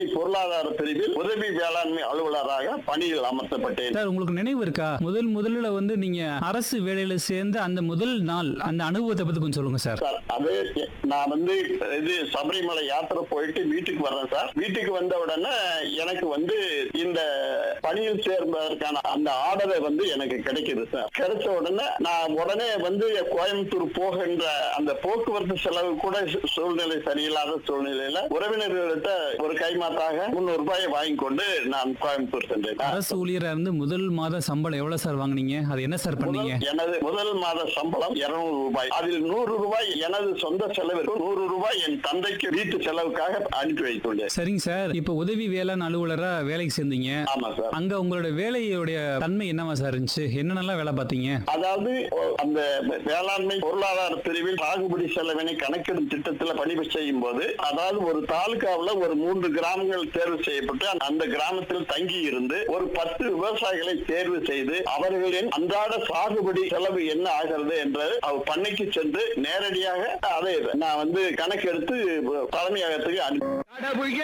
பொருளாதார பிரிவில் உதவி வேளாண்மை அலுவலராக பணியில் அமர்த்தப்பட்டேன் சார் உங்களுக்கு நினைவு இருக்கா முதல் முதல்ல வந்து நீங்க அரசு வேலையில சேர்ந்த அந்த முதல் நாள் அந்த அனுபவத்தை பத்தி கொஞ்சம் சொல்லுங்க சார் சார் அது நான் வந்து இது சபரிமலை யாத்திரை போயிட்டு வீட்டுக்கு வர்றேன் சார் வீட்டுக்கு வந்த உடனே எனக்கு வந்து இந்த பணியில் சேர்வதற்கான அந்த ஆர்டரை வந்து எனக்கு கிடைக்குது சார் கிடைச்ச உடனே நான் உடனே வந்து கோயம்புத்தூர் போகின்ற அந்த போக்குவரத்து செலவு கூட சூழ்நிலை சரியில்லாத சூழ்நிலையில உறவினர்கள்ட்ட ஒரு கைமாத்தாக முன்னூறு ரூபாயை வாங்கி கொண்டு நான் கோயம்புத்தூர் சென்றேன் அரசு ஊழியரா இருந்து முதல் மாத சம்பளம் எவ்வளவு சார் வாங்குனீங்க அது என்ன சார் பண்ணீங்க முதல் எனது முதல் மாத சம்பளம் 200 ரூபாய் அதில் நூறு ரூபாய் எனது சொந்த செலவிற்கு நூறு ரூபாய் என் தந்தைக்கு வீட்டு செலவுக்காக அனுப்பி வைத்துள்ளேன் சரிங்க சார் இப்ப உதவி வேளாண் அலுவலரா வேலைக்கு சேர்ந்தீங்க ஆமா சார் அங்க உங்களோட வேலையுடைய தன்மை என்னவா சார் இருந்துச்சு என்னென்னலாம் வேலை பார்த்தீங்க அதாவது ஒ- அந்த வேளாண்மை பொருளாதார பிரிவில் சாகுபடி செலவினை கணக்கிடும் திட்டத்தில் பணி செய்யும் போது அதாவது ஒரு தாலுகாவுல ஒரு மூன்று கிராமங்கள் தேர்வு செய்யப்பட்டு அந்த கிராமத்தில் தங்கி இருந்து ஒரு பத்து விவசாயிகளை தேர்வு செய்து அவர்களின் அன்றாட சாகுபடி செலவு என்ன ஆகிறது என்று அவர் பண்ணைக்கு சென்று நேரடியாக அதை நான் வந்து கணக்கெடுத்து தலைமையகத்துக்கு அனுப்பி